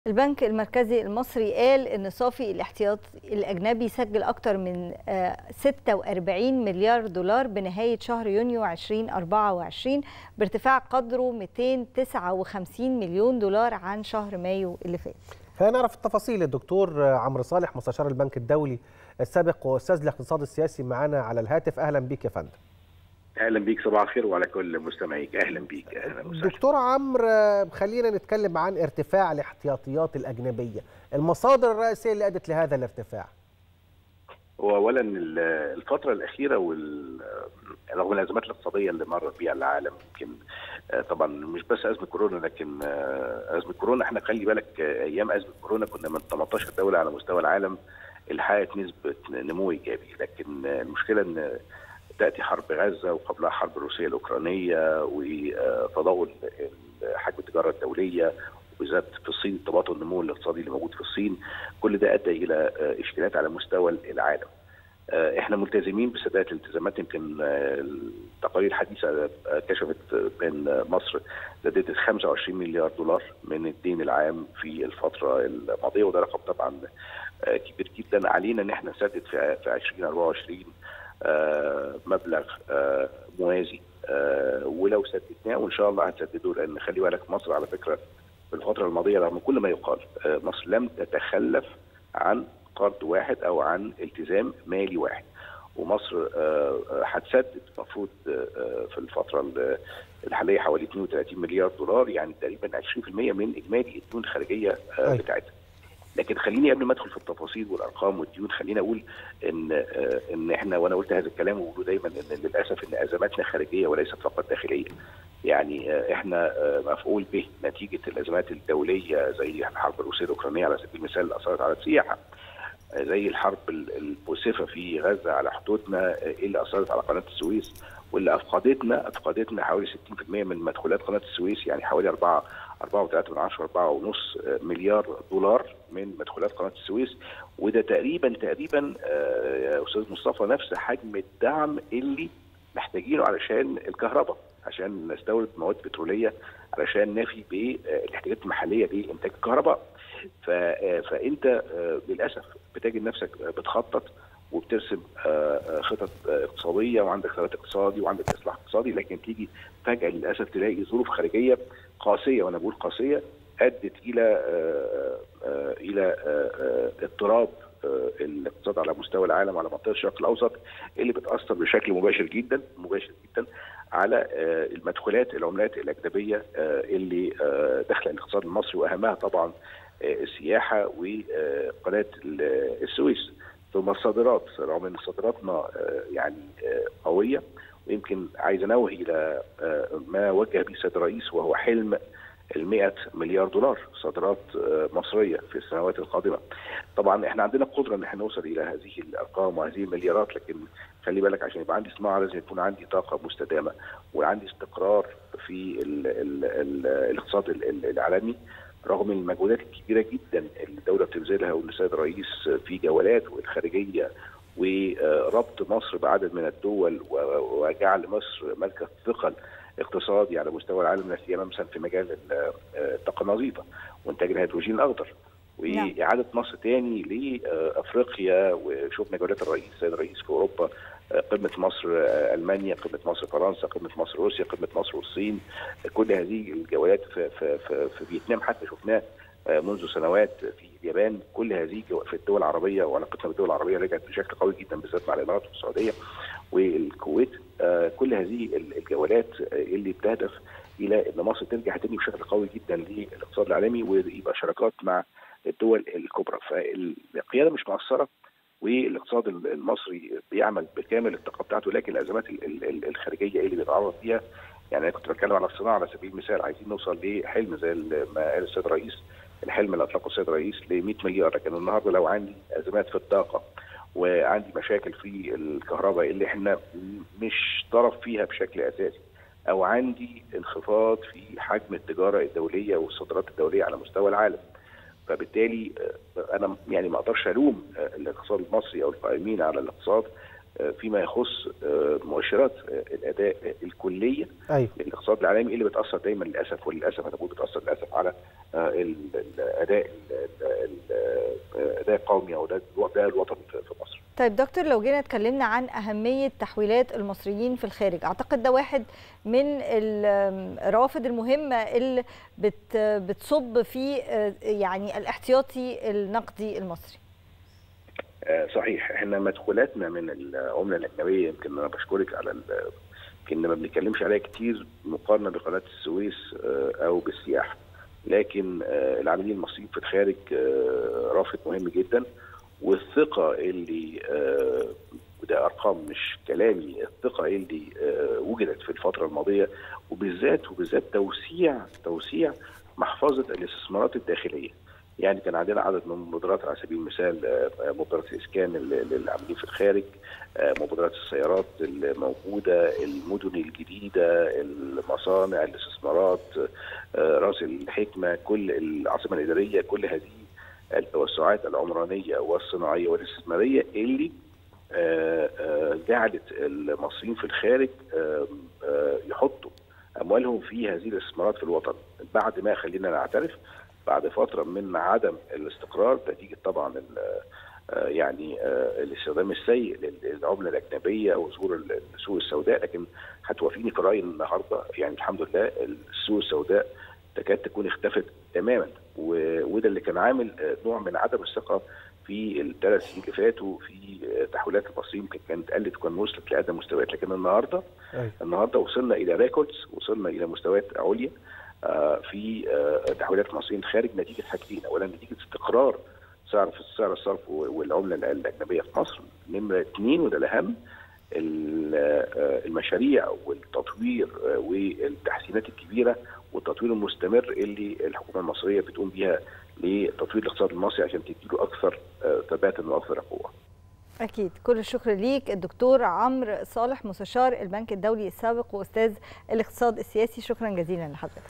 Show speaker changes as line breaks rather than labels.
البنك المركزي المصري قال ان صافي الاحتياط الاجنبي سجل اكثر من 46 مليار دولار بنهايه شهر يونيو 2024 بارتفاع قدره 259 مليون دولار عن شهر مايو اللي فات.
خلينا نعرف التفاصيل الدكتور عمرو صالح مستشار البنك الدولي السابق واستاذ الاقتصاد السياسي معانا على الهاتف اهلا بيك يا فندم.
اهلا بيك صباح الخير وعلى كل مستمعيك اهلا بيك اهلا
وسهلا دكتور عمرو خلينا نتكلم عن ارتفاع الاحتياطيات الاجنبيه المصادر الرئيسيه اللي ادت لهذا الارتفاع
هو اولا الفتره الاخيره وال رغم الازمات الاقتصاديه اللي مرت بها العالم يمكن طبعا مش بس ازمه كورونا لكن ازمه كورونا احنا خلي بالك ايام ازمه كورونا كنا من 18 دوله على مستوى العالم اللي حققت نسبه نمو ايجابي لكن المشكله ان تاتي حرب غزه وقبلها حرب روسيا الاوكرانيه وتداول حجم التجاره الدوليه وبالذات في الصين تباطؤ النمو الاقتصادي اللي موجود في الصين كل ده ادى الى اشكالات على مستوى العالم. احنا ملتزمين بسداد الالتزامات يمكن التقارير الحديثه كشفت بان مصر سددت 25 مليار دولار من الدين العام في الفتره الماضيه وده رقم طبعا كبير جدا علينا ان احنا نسدد في 2024 آه مبلغ آه موازي آه ولو سددناه وان شاء الله هنسدده لان خلي بالك مصر على فكره في الفتره الماضيه رغم كل ما يقال مصر لم تتخلف عن قرض واحد او عن التزام مالي واحد ومصر هتسدد المفروض في الفتره الحاليه حوالي 32 مليار دولار يعني تقريبا 20% من اجمالي الديون الخارجيه بتاعتها لكن خليني قبل ما ادخل في التفاصيل والارقام والديون خليني اقول ان ان احنا وانا قلت هذا الكلام وبقوله دايما ان للاسف ان ازماتنا خارجيه وليست فقط داخليه. يعني احنا مفعول به نتيجه الازمات الدوليه زي الحرب الروسيه الاوكرانيه على سبيل المثال اللي اثرت على السياحه. زي الحرب المؤسفه في غزه على حدودنا اللي اثرت على قناه السويس واللي افقدتنا افقدتنا حوالي 60% من مدخولات قناه السويس يعني حوالي 4 4.3 من 10 4.5 مليار دولار من مدخولات قناه السويس وده تقريبا تقريبا يا استاذ مصطفى نفس حجم الدعم اللي محتاجينه علشان الكهرباء عشان نستورد مواد بتروليه علشان نفي بالاحتياجات المحليه لانتاج الكهرباء فانت للاسف بتجد نفسك بتخطط وبترسم خطط اقتصاديه وعندك ثبات اقتصادي وعندك اصلاح اقتصادي لكن تيجي فجاه للاسف تلاقي ظروف خارجيه قاسيه وانا بقول قاسيه ادت الى الى اضطراب الاقتصاد على مستوى العالم وعلى منطقه الشرق الاوسط اللي بتاثر بشكل مباشر جدا مباشر جدا على المدخولات العملات الاجنبيه اللي داخله الاقتصاد المصري واهمها طبعا السياحه وقناه السويس ثم الصادرات رغم ان صادراتنا يعني قويه ويمكن عايز انوه الى ما وجه به السيد الرئيس وهو حلم ال 100 مليار دولار صادرات مصريه في السنوات القادمه. طبعا احنا عندنا قدره ان احنا نوصل الى هذه الارقام وهذه المليارات لكن خلي بالك عشان يبقى عندي صناعه لازم يكون عندي طاقه مستدامه وعندي استقرار في ال ال ال الاقتصاد العالمي رغم المجهودات الكبيره جدا اللي الدوله بتبذلها والسيد الرئيس في جولات والخارجيه وربط مصر بعدد من الدول وجعل مصر مركز ثقل اقتصادي على مستوى العالم لا سيما مثلا في مجال الطاقه النظيفه وانتاج الهيدروجين الاخضر واعاده مصر تاني لافريقيا وشفنا جولات الرئيس السيد الرئيس في اوروبا قمه مصر المانيا قمه مصر فرنسا قمه مصر روسيا قمه مصر والصين كل هذه الجولات في, في, في, في فيتنام حتى شفناه منذ سنوات في اليابان كل هذه في الدول العربيه وعلاقتنا بالدول العربيه رجعت بشكل قوي جدا بالذات مع الامارات والسعوديه والكويت كل هذه الجولات اللي بتهدف الى ان مصر ترجع تاني بشكل قوي جدا للاقتصاد العالمي ويبقى شراكات مع الدول الكبرى فالقياده مش مقصره والاقتصاد المصري بيعمل بكامل الطاقه بتاعته لكن الازمات الخارجيه اللي بيتعرض ليها يعني انا كنت بتكلم على الصناعه على سبيل المثال عايزين نوصل لحلم زي ما قال السيد الرئيس الحلم اللي اطلقه السيد الرئيس ل 100 مليار لكن النهارده لو عندي ازمات في الطاقه وعندي مشاكل في الكهرباء اللي احنا مش طرف فيها بشكل اساسي او عندي انخفاض في حجم التجاره الدوليه والصادرات الدوليه على مستوى العالم فبالتالي انا يعني ما اقدرش الوم الاقتصاد المصري او القائمين على الاقتصاد فيما يخص مؤشرات الاداء الكليه
ايوه
للاقتصاد العالمي اللي بتاثر دايما للاسف وللاسف انا بقول بتاثر للاسف على الاداء الاداء القومي او الاداء الوطني في مصر.
طيب دكتور لو جينا اتكلمنا عن اهميه تحويلات المصريين في الخارج، اعتقد ده واحد من الروافد المهمه اللي بت بتصب في يعني الاحتياطي النقدي المصري.
صحيح احنا مدخولاتنا من العمله الاجنبيه يمكن انا بشكرك على يمكن ما بنتكلمش عليها كتير مقارنه بقناه السويس او بالسياحه لكن العاملين المصريين في الخارج رافد مهم جدا والثقه اللي وده ارقام مش كلامي الثقه اللي وجدت في الفتره الماضيه وبالذات وبالذات توسيع توسيع محفظه الاستثمارات الداخليه يعني كان عندنا عدد من المبادرات على سبيل المثال مبادره الاسكان للعاملين في الخارج مبادرات السيارات الموجوده المدن الجديده المصانع الاستثمارات راس الحكمه كل العاصمه الاداريه كل هذه التوسعات العمرانيه والصناعيه والاستثماريه اللي جعلت المصريين في الخارج يحطوا اموالهم في هذه الاستثمارات في الوطن بعد ما خلينا نعترف بعد فتره من عدم الاستقرار نتيجه طبعا يعني الاستخدام السيء للعمله الاجنبيه وظهور السوق السوداء لكن هتوافيني في رايي النهارده يعني الحمد لله السوق السوداء تكاد تكون اختفت تماما وده اللي كان عامل نوع من عدم الثقه في الثلاث سنين اللي فاتوا في تحويلات المصريين يمكن كانت قلت وكان وصلت لادنى مستويات لكن النهارده أي. النهارده وصلنا الى ريكوردز وصلنا الى مستويات عليا في تحويلات المصريين الخارج نتيجه حاجتين اولا نتيجه استقرار سعر في سعر الصرف والعمله الاجنبيه في مصر نمره اثنين وده الاهم المشاريع والتطوير والتحسينات الكبيره والتطوير المستمر اللي الحكومه المصريه بتقوم بيها لتطوير الاقتصاد المصري عشان تديله اكثر ثباتا واكثر قوه.
اكيد كل الشكر ليك الدكتور عمرو صالح مستشار البنك الدولي السابق واستاذ الاقتصاد السياسي شكرا جزيلا لحضرتك.